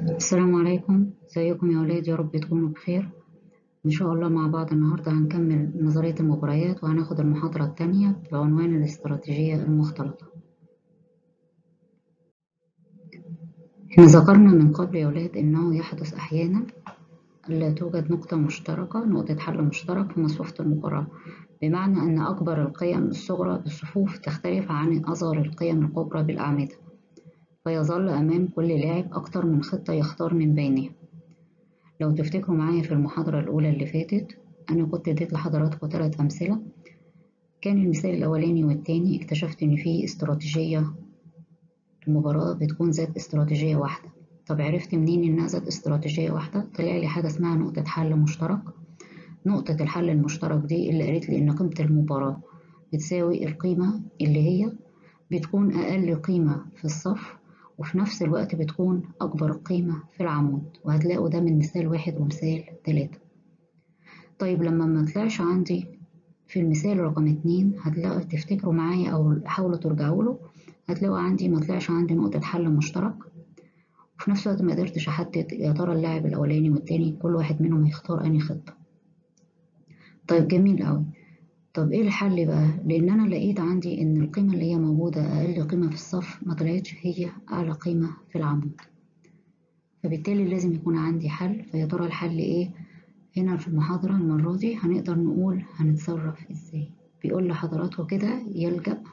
السلام عليكم ازيكم يا ولاد يا رب تكونوا بخير ان شاء الله مع بعض النهارده هنكمل نظريه المباريات وهناخد المحاضره الثانيه بعنوان الاستراتيجيه المختلطه احنا ذكرنا من قبل يا ولاد انه يحدث احيانا ألا توجد نقطة مشتركة نقطة حل مشترك في مصفوفة المباراة بمعنى أن أكبر القيم الصغرى بالصفوف تختلف عن أصغر القيم الكبرى بالأعمدة فيظل أمام كل لاعب أكتر من خطة يختار من بينها لو تفتكروا معايا في المحاضرة الأولى اللي فاتت أنا كنت اديت لحضراتكم ثلاث أمثلة كان المثال الأولاني والتاني اكتشفت إن في استراتيجية المباراة بتكون ذات استراتيجية واحدة طب عرفت منين إنها ذات استراتيجية واحدة طلع لي حاجة اسمها نقطة حل مشترك نقطة الحل المشترك دي اللي قالت لي إن قيمة المباراة بتساوي القيمة اللي هي بتكون أقل قيمة في الصف وفي نفس الوقت بتكون أكبر قيمة في العمود وهتلاقوا ده من مثال واحد ومثال تلاتة طيب لما ما طلعش عندي في المثال رقم اتنين هتلاقوا تفتكروا معايا أو حاولوا ترجعوا له هتلاقوا عندي ما طلعش عندي نقطة حل مشترك وفي نفس الوقت ما قدرتش أحدد يا ترى اللاعب الأولاني والتاني كل واحد منهم هيختار أنهي خطة طيب جميل أوي طب ايه الحل بقى لان انا لقيت عندي ان القيمة اللي هي موجودة اقل قيمة في الصف ما طلعتش هي اعلى قيمة في العمود فبالتالي لازم يكون عندي حل فيا ترى الحل ايه هنا في المحاضرة المرة دي هنقدر نقول هنتصرف ازاي بيقول لحضراتكم كده يلجأ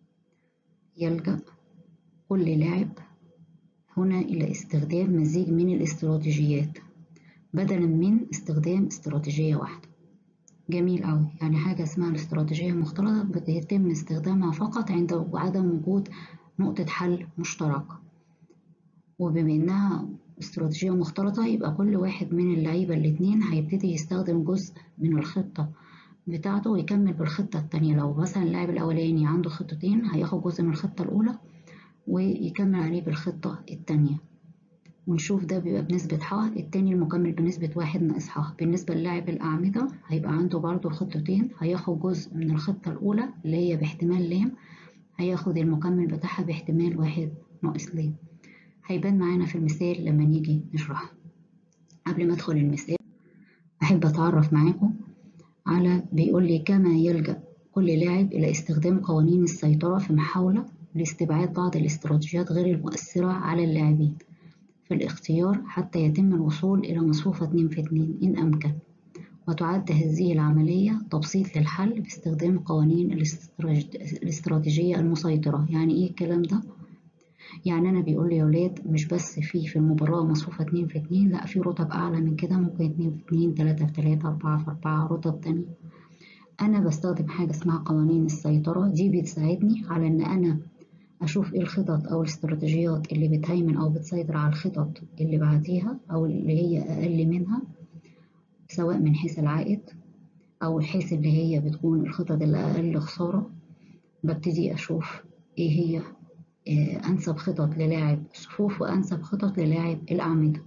يلجأ كل لاعب هنا إلى استخدام مزيج من الاستراتيجيات بدلا من استخدام استراتيجية واحدة جميل أوي يعني حاجة اسمها الاستراتيجية المختلطة بيتم استخدامها فقط عند عدم وجود نقطة حل مشتركة وبما إنها استراتيجية مختلطة يبقى كل واحد من اللعيبة الاتنين هيبتدي يستخدم جزء من الخطة بتاعته ويكمل بالخطة التانية لو مثلا اللاعب الأولاني عنده خطتين هياخد جزء من الخطة الأولى ويكمل عليه بالخطة التانية ونشوف ده بيبقى بنسبة ح التاني المكمل بنسبة واحد ناقص ح بالنسبة للاعب الأعمدة هيبقى عنده برضو خطتين هياخد جزء من الخطة الأولى اللي هي باحتمال لام هياخد المكمل بتاعها باحتمال واحد ناقص لام هيبان معانا في المثال لما نيجي نشرحه قبل ما أدخل المثال أحب أتعرف معاكم على بيقول لي كما يلجأ كل لاعب إلى استخدام قوانين السيطرة في محاولة لاستبعاد بعض الاستراتيجيات غير المؤثرة على اللاعبين في الاختيار حتى يتم الوصول إلى مصفوفة 2 في 2 إن أمكن وتعد هذه العملية تبسيط للحل باستخدام قوانين الاستراتيجية المسيطرة يعني إيه الكلام ده؟ يعني أنا بيقول لي يا ولاد مش بس في في المباراة مصفوفة 2 في 2 لا في رتب أعلى من كده ممكن 2 في 2 3 في 3 4 في 4 رتب تانية أنا بستخدم حاجة اسمها قوانين السيطرة دي بتساعدني على إن أنا أشوف إيه الخطط أو الاستراتيجيات اللي بتهيمن أو بتسيطر على الخطط اللي بعديها أو اللي هي أقل منها سواء من حيث العائد أو الحيث اللي هي بتكون الخطط اللي أقل خسارة ببتدي أشوف إيه هي أنسب خطط للاعب الصفوف وأنسب خطط للاعب الأعمدة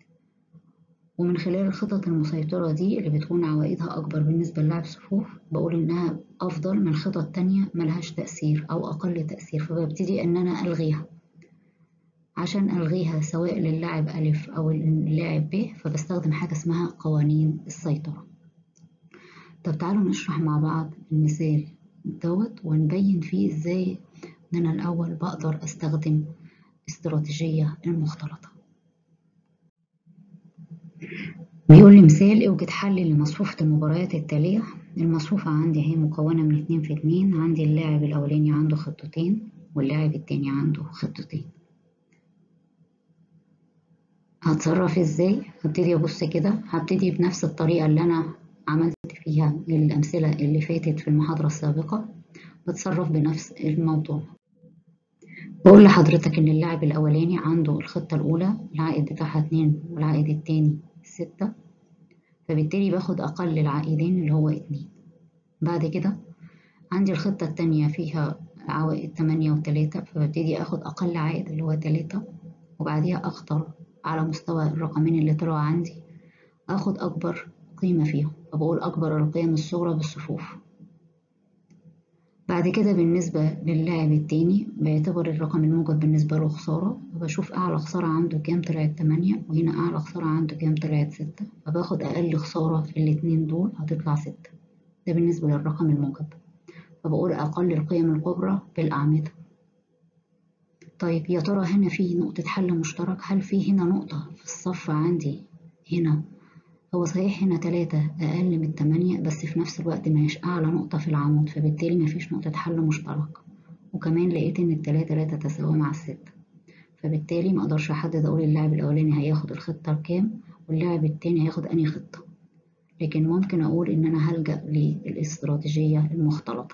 ومن خلال الخطط المسيطرة دي اللي بتكون عوائدها أكبر بالنسبة للاعب صفوف بقول إنها أفضل من خطط تانية ملهاش تأثير أو أقل تأثير فببتدي إن أنا ألغيها عشان ألغيها سواء للاعب ألف أو اللاعب ب فبستخدم حاجة اسمها قوانين السيطرة طب تعالوا نشرح مع بعض المثال دوت ونبين فيه إزاي إن أنا الأول بقدر أستخدم استراتيجية المختلطة بيقول لي مثال اوجد حل لمصفوفة المباريات التالية المصفوفة عندي هي مكونة من اتنين في اتنين عندي اللاعب الأولاني عنده خطتين واللاعب التاني عنده خطتين هتصرف ازاي هبتدي ابص كده هبتدي بنفس الطريقة اللي انا عملت فيها الأمثلة اللي فاتت في المحاضرة السابقة بتصرف بنفس الموضوع بقول لحضرتك ان اللاعب الأولاني عنده الخطة الأولى العائد بتاعها اتنين والعائد التاني ستة فبالتالي باخد أقل العائدين اللي هو اتنين بعد كده عندي الخطة التانية فيها عوائد تمانية وتلاتة فببتدي أخد أقل عائد اللي هو تلاتة وبعديها أختار على مستوى الرقمين اللي طلعوا عندي أخد أكبر قيمة فيهم فبقول أكبر القيم الصغرى بالصفوف بعد كده بالنسبة للاعب التاني بعتبر الرقم الموجب بالنسبة له خسارة فبشوف أعلى خسارة عنده كام طلعت تمانية وهنا أعلى خسارة عنده كام طلعت ستة فباخد أقل خسارة في الاتنين دول هتطلع ستة ده بالنسبة للرقم الموجب فبقول أقل القيم الكبرى بالأعمدة طيب يا ترى هنا في نقطة حل مشترك هل في هنا نقطة في الصف عندي هنا هو صحيح هنا تلاتة أقل من تمانية بس في نفس الوقت ماهيش أعلى نقطة في العمود فبالتالي مفيش نقطة حل مشترك وكمان لقيت إن التلاتة لا تتساوى مع الستة فبالتالي مقدرش أحدد أقول اللاعب الأولاني هياخد الخطة الكام واللاعب التاني هياخد أنهي خطة لكن ممكن أقول إن أنا هلجأ للاستراتيجية المختلطة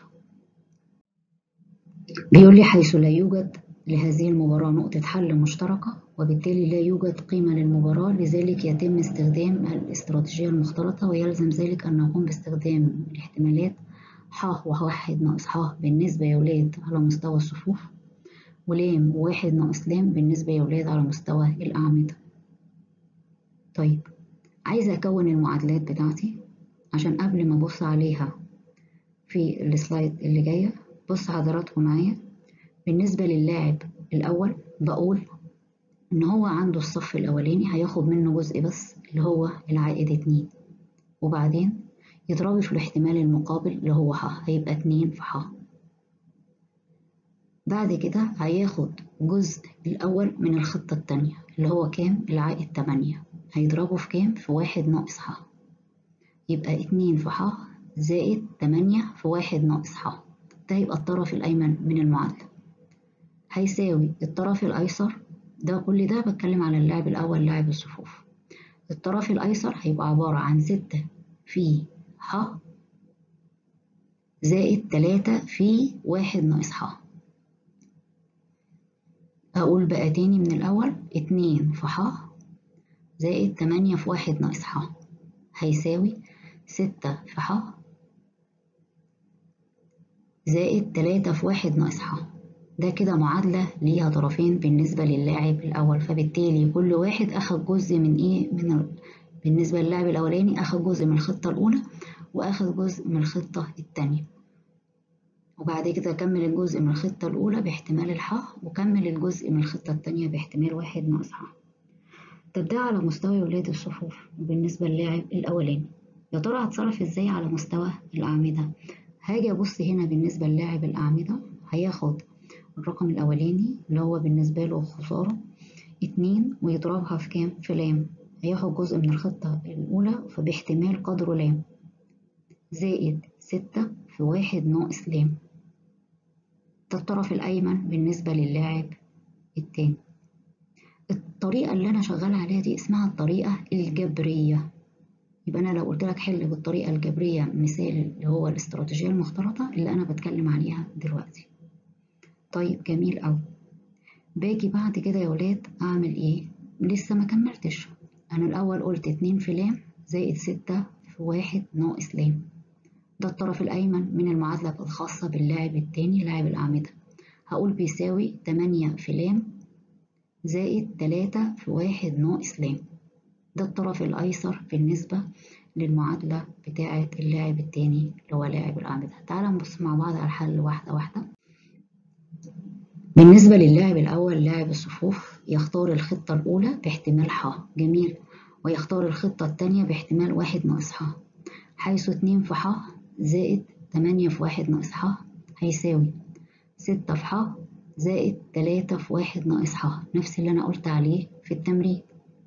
بيقول لي حيث لا يوجد لهذه المباراة نقطة حل مشتركة وبالتالي لا يوجد قيمة للمباراة لذلك يتم استخدام الاستراتيجية المختلطة ويلزم ذلك أن نقوم باستخدام الاحتمالات ح وواحد ناقص ح بالنسبة يا ولاد على مستوى الصفوف ولام وواحد ناقص لام بالنسبة يا ولاد على مستوى الأعمدة طيب عايزة أكون المعادلات بتاعتي عشان قبل ما أبص عليها في السلايد اللي جاية بص حضراتكم معايا بالنسبة للاعب الأول بقول إن هو عنده الصف الأولاني هياخد منه جزء بس اللي هو العائد اتنين وبعدين يضربه في الاحتمال المقابل اللي هو ح هيبقى اتنين في ح بعد كده هياخد جزء الأول من الخطة التانية اللي هو كام العائد تمانية هيضربه في كام في واحد ناقص ح يبقى اتنين في ح زائد تمانية في واحد ناقص ح ده يبقى الطرف الأيمن من المعادلة هيساوي الطرف الأيسر ده كل ده بتكلم على اللاعب الأول لاعب الصفوف الطرف الأيسر هيبقى عبارة عن ستة في ح زائد تلاتة في واحد ناقص ح أقول بقى تاني من الأول اتنين في ح زائد تمانية في واحد ناقص ح هيساوي ستة في ح زائد تلاتة في واحد ناقص ح ده كده معادلة ليها طرفين بالنسبة للاعب الأول فبالتالي كل واحد أخد جزء من إيه من ال... بالنسبة للاعب الأولاني أخد جزء من الخطة الأولى وأخد جزء من الخطة التانية وبعد كده كمل الجزء من الخطة الأولى باحتمال الح وكمل الجزء من الخطة التانية باحتمال واحد ناقص ح طب ده على مستوى ولاد الصفوف وبالنسبة للاعب الأولاني يا ترى هتصرف ازاي على مستوى الأعمدة هاجي أبص هنا بالنسبة للاعب الأعمدة هياخد الرقم الأولاني اللي هو بالنسبة له خسارة اتنين ويضربها في كام؟ في لام هياخد جزء من الخطة الأولى فباحتمال قدره لام زائد ستة في واحد ناقص لام ده الطرف الأيمن بالنسبة للاعب التاني الطريقة اللي أنا شغالة عليها دي اسمها الطريقة الجبرية يبقى أنا لو قلت لك حل بالطريقة الجبرية مثال اللي هو الاستراتيجية المختلطة اللي أنا بتكلم عليها دلوقتي طيب جميل أوي باجي بعد كده يا ولاد أعمل إيه؟ لسه ما كملتش أنا الأول قلت اتنين في لام زائد ستة في واحد ناقص لام ده الطرف الأيمن من المعادلة الخاصة باللاعب التاني لاعب الأعمدة هقول بيساوي تمانية في لام زائد تلاتة في واحد ناقص لام ده الطرف الأيسر بالنسبة للمعادلة بتاعة اللاعب التاني اللي هو لاعب الأعمدة تعال نبص مع بعض على الحل واحدة واحدة بالنسبة للاعب الأول لاعب الصفوف يختار الخطة الأولى باحتمال ح جميل ويختار الخطة التانية باحتمال واحد ناقص ح حيث اتنين في ح زائد تمانية في واحد ناقص ح هيساوي ستة في ح زائد تلاتة في واحد ناقص ح نفس اللي أنا قلت عليه في التمرين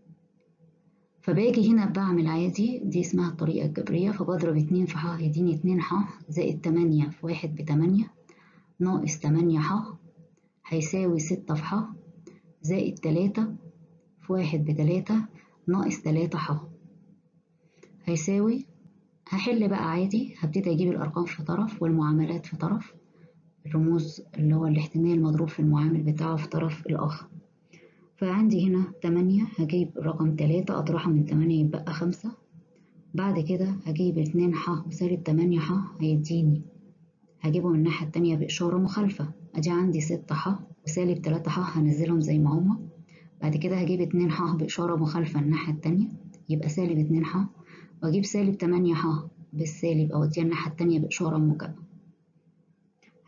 فباجي هنا بعمل عادي دي اسمها الطريقة الجبرية فبضرب اتنين في ح يديني اتنين ح زائد تمانية في واحد بتمانية ناقص تمانية ح هيساوي ستة في ح زائد تلاتة في واحد بتلاتة ناقص تلاتة ح هيساوي هحل بقى عادي هبتدي أجيب الأرقام في طرف والمعاملات في طرف الرموز اللي هو الاحتمال مضروب في المعامل بتاعه في طرف الآخر فعندي هنا تمانية هجيب رقم تلاتة أطرحه من تمانية يبقى خمسة بعد كده هجيب اتنين ح وسالب تمانية ح هيديني هجيبه من الناحية التانية بإشارة مخالفة أدي عندي ستة ح وسالب تلاتة ح هنزلهم زي ما هما بعد كده هجيب اتنين ح بإشارة مخالفة الناحية التانية يبقى سالب اتنين ح وأجيب سالب تمانية ح بالسالب أوديها الناحية التانية بإشارة موجبة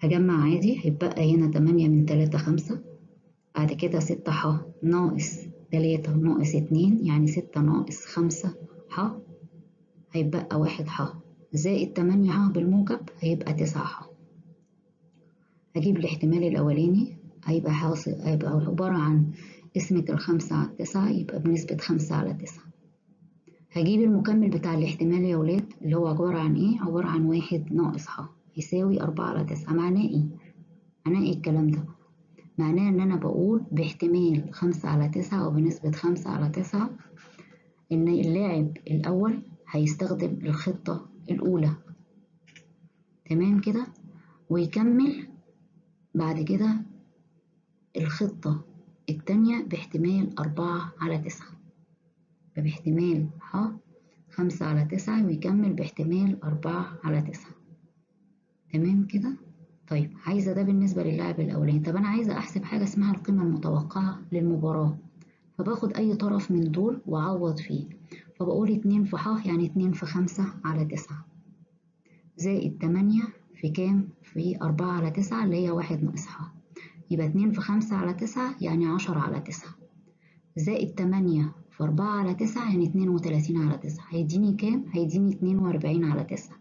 هجمع عادي هيتبقى هنا تمانية من تلاتة خمسة بعد كده ستة ح ناقص تلاتة ناقص اتنين يعني ستة ناقص خمسة ح هيتبقى واحد ح زائد تمانية ح بالموجب هيبقى تسعة ح هجيب الاحتمال الأولاني هيبقى حاصل هيبقى عبارة عن قسمة الخمسة على التسعة يبقى بنسبة خمسة على تسعة هجيب المكمل بتاع الاحتمال يا ولاد اللي هو عبارة عن ايه عبارة عن واحد ناقص ح يساوي أربعة على تسعة معناه ايه معناه ايه الكلام ده معناه ان انا بقول باحتمال خمسة على تسعة او بنسبة خمسة على تسعة ان اللاعب الاول هيستخدم الخطة الاولى تمام كده ويكمل بعد كده الخطة التانية باحتمال أربعة على تسعة باحتمال ح خمسة على تسعة ويكمل باحتمال أربعة على تسعة تمام كده طيب عايزة ده بالنسبة للاعب الأولاني طب أنا عايزة أحسب حاجة اسمها القيمة المتوقعة للمباراة فباخد أي طرف من دول وأعوض فيه فبقول اتنين في ح يعني اتنين في خمسة على تسعة زائد تمانية في كام؟ في أربعة على تسعة اللي هي واحد ناقص ح يبقى اتنين في خمسة على تسعة يعني عشرة على تسعة زائد تمانية في أربعة على تسعة يعني اتنين وتلاتين على تسعة هيديني كام؟ هيديني اتنين وأربعين على تسعة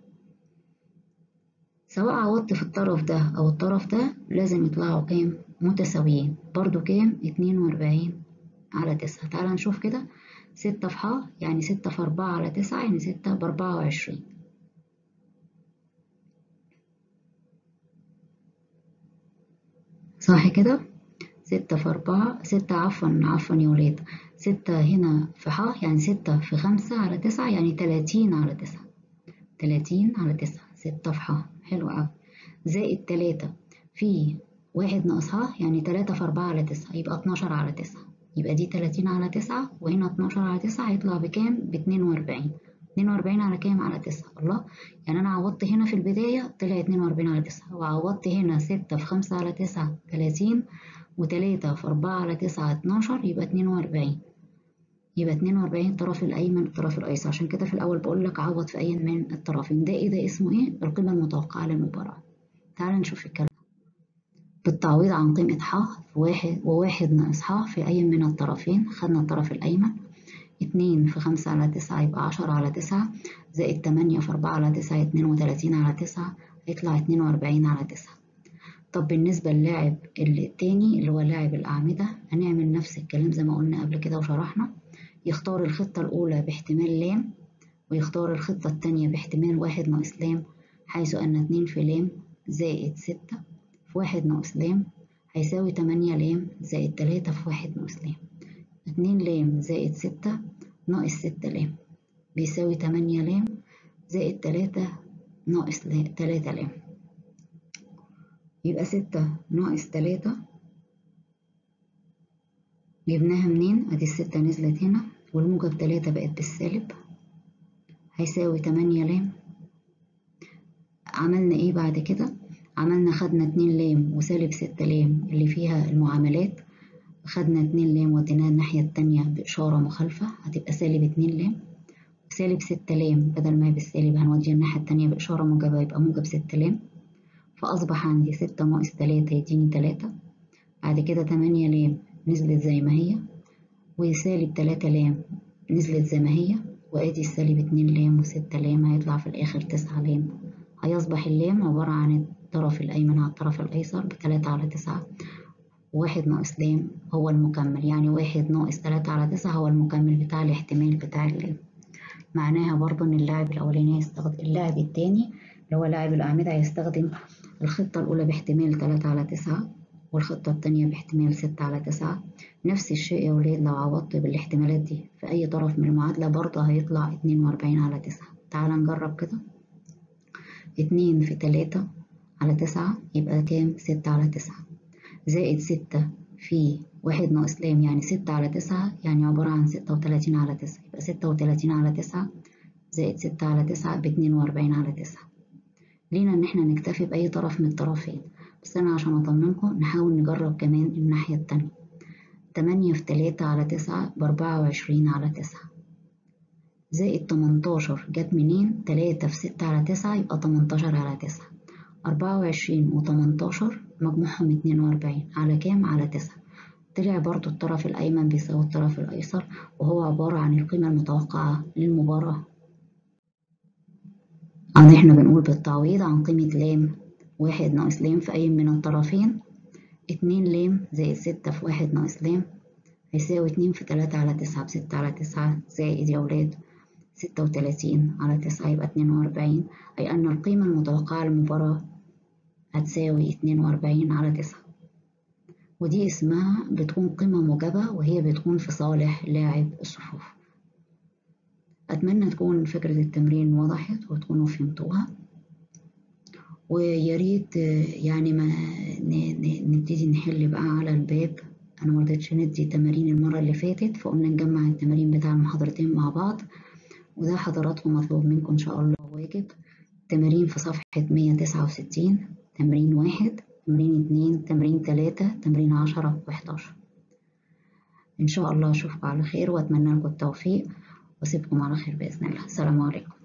سواء عوضت في الطرف ده أو الطرف ده لازم يطلعوا كام؟ متساويين برضو كام؟ اتنين وأربعين على تسعة تعالى نشوف كده ستة في ح يعني ستة في أربعة على تسعة يعني ستة بأربعة وعشرين صح كده؟ ستة في أربعة ستة عفوا عفوا يا ولاد ستة هنا في ح يعني ستة في خمسة على تسعة يعني تلاتين على تسعة تلاتين على تسعة ستة في ح حلو أوي زائد تلاتة في واحد ناقص ح يعني تلاتة في أربعة على تسعة يبقى اتناشر على تسعة يبقى دي تلاتين على تسعة وهنا اتناشر على تسعة هيطلع بكام؟ باتنين وأربعين اتنين وأربعين على كام؟ على تسعة الله يعني أنا عوضت هنا في البداية طلع اتنين وأربعين على تسعة وعوضت هنا ستة في خمسة على تسعة تلاتين وتلاتة في أربعة على تسعة اتناشر يبقى اتنين وأربعين يبقى اتنين وأربعين الطرف الأيمن الطرف الأيسر عشان كده في الأول بقول لك عوض في أي من الطرفين ده إيه ده اسمه إيه؟ القيمة المتوقعة للمباراة تعال نشوف الكلام بالتعويض عن قيمة ح في واحد وواحد ناقص ح في أي من الطرفين خدنا الطرف الأيمن اتنين في خمسة على تسعة يبقى عشرة على تسعة زائد تمانية في أربعة على تسعة اتنين وتلاتين على تسعة هيطلع اتنين وأربعين على تسعة طب بالنسبة للاعب التاني اللي هو لاعب الأعمدة هنعمل نفس الكلام زي ما قلنا قبل كده وشرحنا يختار الخطة الأولى باحتمال لام ويختار الخطة التانية باحتمال واحد ناقص لام حيث أن اتنين في لام زائد ستة في واحد ناقص لام هيساوي تمانية لام زائد تلاتة في واحد ناقص لام اتنين لام زائد ستة ناقص ستة لام بيساوي تمانية لام زائد تلاتة ناقص لام تلاتة لام يبقى ستة ناقص تلاتة جبناها منين؟ ادي الستة نزلت هنا والموجب تلاتة بقت بالسالب هيساوي تمانية لام عملنا ايه بعد كده؟ عملنا خدنا اتنين لام وسالب ستة لام اللي فيها المعاملات خدنا اتنين لام وديناها الناحية التانية بإشارة مخالفة هتبقى سالب اتنين لام سالب ستة لام بدل ما هي بالسالب هنوديها الناحية التانية بإشارة موجبة يبقى موجب ستة لام فأصبح عندي ستة ناقص تلاتة يديني تلاتة بعد كده تمانية لام نزلت زي ما هي وسالب تلاتة لام نزلت زي ما هي وادي السالب اتنين لام وستة لام هيطلع في الآخر تسعة لام هيصبح اللام عبارة عن الطرف الأيمن على الطرف الأيسر بتلاتة على تسعة واحد ناقص لام هو المكمل يعني واحد ناقص تلاتة على تسعة هو المكمل بتاع الاحتمال بتاع اللام معناها برضو إن اللاعب الأولاني هيستخدم اللاعب التاني اللي هو لاعب الأعمدة هيستخدم الخطة الأولى باحتمال تلاتة على تسعة والخطة التانية باحتمال ستة على تسعة نفس الشيء يا ولاد لو عوضت بالاحتمالات دي في أي طرف من المعادلة برضه هيطلع اتنين وأربعين على تسعة تعال نجرب كده اتنين في تلاتة على تسعة يبقى كام ستة على تسعة زائد ستة في واحد ناقص لام يعني ستة على تسعة يعني عبارة عن ستة وتلاتين على تسعة يبقى ستة وتلاتين على تسعة زائد ستة على تسعة باتنين وأربعين على تسعة لينا إن احنا نكتفي بأي طرف من الطرفين بس أنا عشان أطمنكم نحاول نجرب كمان الناحية التانية تمانية في تلاتة على تسعة بأربعة وعشرين على تسعة زائد تمنتاشر جت منين تلاتة في ستة على تسعة يبقى تمنتاشر على تسعة أربعة وعشرين وتمنتاشر مجموعهم اتنين وأربعين على كام؟ على تسعة طلع برضو الطرف الأيمن بيساوي الطرف الأيسر وهو عبارة عن القيمة المتوقعة للمباراة عن احنا بنقول بالتعويض عن قيمة لام واحد ناقص لام في أي من الطرفين اتنين لام زائد ستة في واحد ناقص لام هيساوي اتنين في تلاتة على تسعة بستة على تسعة زائد يا ولاد ستة وتلاتين على تسعة يبقى اتنين وأربعين أي أن القيمة المتوقعة للمباراة هتساوي اتنين وأربعين على تسعة ودي اسمها بتكون قيمة موجبة وهي بتكون في صالح لاعب الصفوف أتمنى تكون فكرة التمرين وضحت وتكونوا فهمتوها ويا ريت يعني ما نبتدي نحل بقى على الباب أنا مرضتش ندي تمارين المرة اللي فاتت فقلنا نجمع التمارين بتاع المحاضرتين مع بعض وده حضراتكم مطلوب منكم إن شاء الله واجب تمارين في صفحة 169 تمرين واحد تمرين اتنين تمرين تلاتة تمرين عشرة وحداشر إن شاء الله أشوفكم على خير وأتمنى لكم التوفيق وأسيبكم على خير بإذن الله السلام عليكم